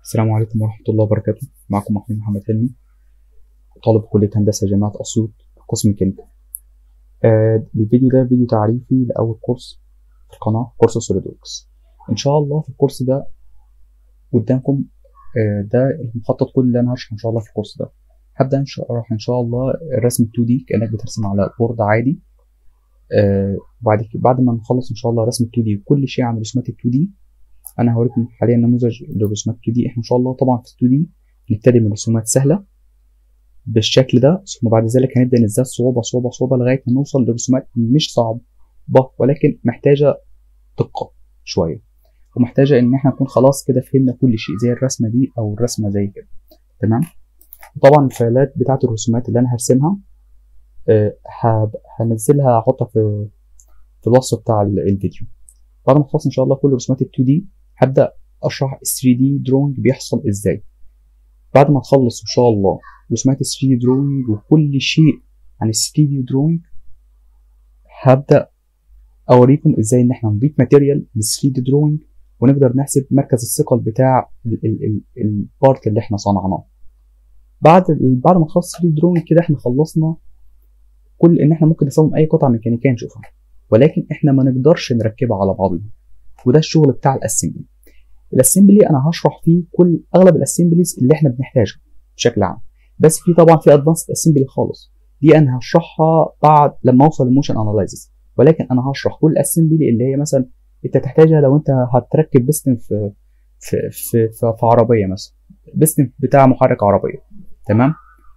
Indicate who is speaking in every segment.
Speaker 1: السلام عليكم ورحمة الله وبركاته معكم محمود محمد حلمي طالب كلية هندسة جامعة أسيوط قسم ميكانيكا آه الفيديو ده فيديو تعريفي لأول كورس في القناة كورس سوليد وركس إن شاء الله في الكورس ده قدامكم آه ده المخطط كل اللي أنا هشرحه إن شاء الله في الكورس ده هبدأ أشرح إن شاء الله الرسم 2 دي كأنك بترسم على بورد عادي آه بعد بعد ما نخلص إن شاء الله رسم 2 دي وكل شيء عن رسومات ال 2 دي انا هوريكم حاليا نموذج للرسومات 2 دي احنا ان شاء الله طبعا في 2 دي نبتدي من رسومات سهله بالشكل ده ثم بعد ذلك هنبدا نزداد صعوبه صعوبه صعوبه لغايه ما نوصل لرسومات مش صعبه ولكن محتاجه دقه شويه ومحتاجه ان احنا نكون خلاص كده فهمنا كل شيء زي الرسمه دي او الرسمه زي كده تمام طبعا الفايلات بتاعه الرسومات اللي انا هرسمها أه هنزلها هحطها في في الوصف بتاع الفيديو بعد ما اخلص ان شاء الله كل رسومات ال 2 دي هبدا اشرح ال 3 دي دروينج بيحصل ازاي بعد ما اخلص ان شاء الله رسومات ال 3 دي دروينج وكل شيء عن ال 3 دي دروينج هبدا اوريكم ازاي ان احنا نضيف ماتيريال لل 3 دي دروينج ونقدر نحسب مركز الثقل بتاع البارت اللي احنا صنعناه بعد بعد ما نخلص 3 دي دروينج كده احنا خلصنا كل ان احنا ممكن نصمم اي قطعه ميكانيكيه نشوفها ولكن احنا ما نقدرش نركبها على بعضها وده الشغل بتاع الاسمبلي الاسمبلي انا هشرح فيه كل اغلب الاسمبليز اللي احنا بنحتاجها بشكل عام بس في طبعا في ادفانسد اسمبلي خالص دي انا هشرحها بعد لما اوصل للموشن اناليزيس ولكن انا هشرح كل اسمبلي اللي هي مثلا انت تحتاجها لو انت هتركب بستن في في في, في, في عربيه مثلا بستن بتاع محرك عربيه تمام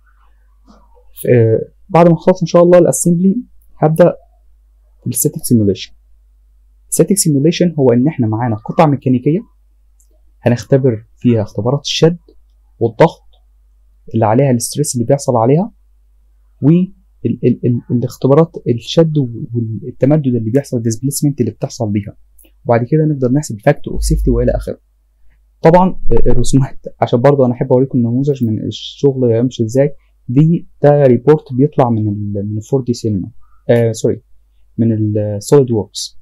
Speaker 1: بعد ما اخلص ان شاء الله الاسمبلي هبدا الستاتيك سيموليشن الستاتيك سيموليشن هو ان احنا معانا قطع ميكانيكيه هنختبر فيها اختبارات الشد والضغط اللي عليها الاسترس اللي بيحصل عليها والاختبارات الشد والتمدد اللي بيحصل الديسبيسمنت اللي بتحصل بيها وبعد كده نقدر نحسب فاكتور اوف سيفتي والى اخره طبعا الرسومات عشان برضو انا احب اوريكم نموذج من الشغل يمشي ازاي دي ده ريبورت بيطلع من ال من 4 دي سينما آه سوري من السوليد ووركس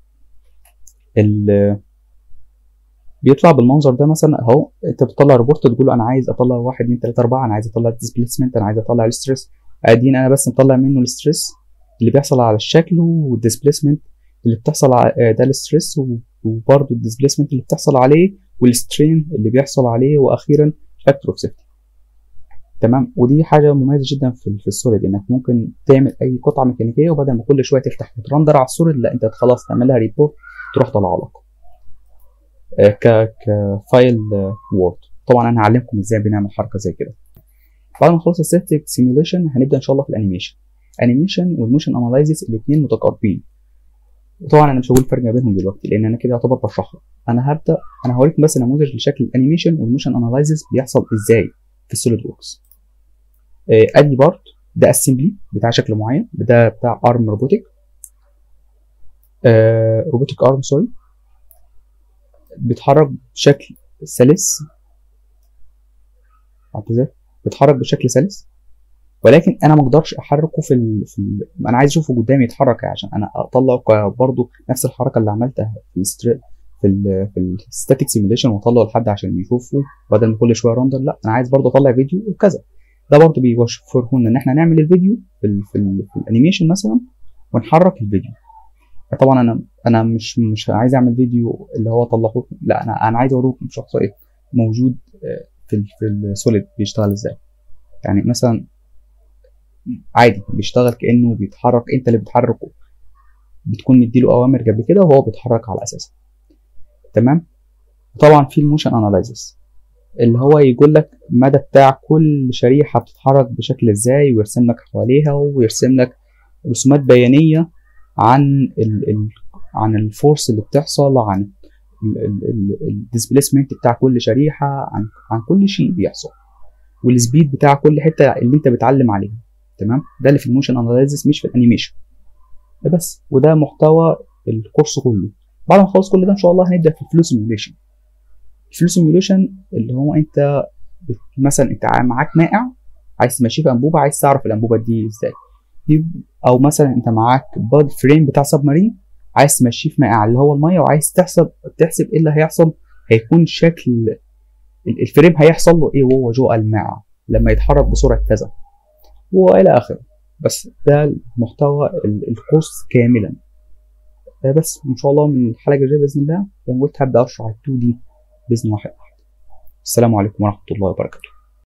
Speaker 1: بيطلع بالمنظر ده مثلا اهو انت بتطلع ريبورت تقول له انا عايز اطلع 1 2 3 4 انا عايز اطلع الديسبيسمنت انا عايز اطلع الستريس ادين انا بس مطلع منه الستريس اللي بيحصل على الشكل والديسبيسمنت اللي بتحصل على ده الستريس وبرده الديسبيسمنت اللي بتحصل عليه والسترين اللي بيحصل عليه واخيرا فاكتور اوف سيفتي تمام ودي حاجه مميزه جدا في, في السوليد انك ممكن تعمل اي قطعه ميكانيكيه وبدل ما كل شويه تفتح وترندر على السوليد لا انت خلاص تعملها ريبورت تروح طالعه لك ك كفايل وورد طبعا انا هعلمكم ازاي بنعمل حركه زي كده بعد ما نخلص الستاتيك سيميوليشن هنبدا ان شاء الله في الانيميشن انيميشن والموشن اناليزيس الاثنين متقاربين وطبعا انا مش هقول الفرق ما بينهم دلوقتي لان انا كده يعتبر بشرحها انا هبدا انا هوريكم بس نموذج لشكل الانيميشن والموشن اناليزيس بيحصل ازاي في السوليد ووركس ادي بارت ده اسمبلي بتاع شكل معين ده بتاع ارم روبوتيك آه روبوتيك ارم سوري بيتحرك بشكل سلس اعتذر بيتحرك بشكل سلس ولكن انا ما اقدرش احركه في ال... في ال... انا عايز اشوفه قدامي يتحرك عشان انا اطلع برضه نفس الحركه اللي عملتها في الستري... في ال في الستاتيك سيميوليشن واطلعه لحد عشان يشوفه بدل ما كل شويه رندر لا انا عايز برضه اطلع فيديو وكذا ده برضه بيوفرهن ان احنا نعمل الفيديو في, ال في, ال في الانيميشن مثلا ونحرك الفيديو طبعا انا انا مش مش عايز اعمل فيديو اللي هو طلعه لا انا انا عايز اوريكم شخص ايه موجود في ال في السوليد بيشتغل ازاي يعني مثلا عادي بيشتغل كانه بيتحرك انت اللي بتحركه بتكون مديله اوامر قبل كده وهو بيتحرك على اساسها تمام طبعا في الموشن اناليزيس اللي هو يقول لك المدى بتاع كل شريحة بتتحرك بشكل ازاي ويرسم لك حواليها ويرسم لك رسومات بيانية عن ال ال عن الفورس اللي بتحصل عن الديسبيسمنت بتاع كل شريحة عن عن كل شيء بيحصل والسبيد بتاع كل حتة اللي انت بتعلم عليها تمام ده اللي في الموشن اناليزيس مش في الانيميشن بس وده محتوى الكورس كله بعد ما نخلص كل ده ان شاء الله هنبدا في الفلو سيميوليشن الفلو سيميوليشن اللي هو انت مثلا انت معاك مائع عايز تمشيه في انبوبه عايز تعرف الانبوبه دي ازاي دي او مثلا انت معاك باد فريم بتاع سب مارين عايز تمشيه في مائع اللي هو الميه وعايز تحسب تحسب ايه اللي هيحصل هيكون شكل ال- الفريم هيحصل له ايه وهو جوه الماعة لما يتحرك بسرعة كذا والى اخره بس ده محتوى ال- الكورس كاملا آه، بس ان شاء الله من الحلقه الجايه باذن الله زي ما قلت هبدا اشرح ال 2 دي باذن واحد احد السلام عليكم ورحمه الله وبركاته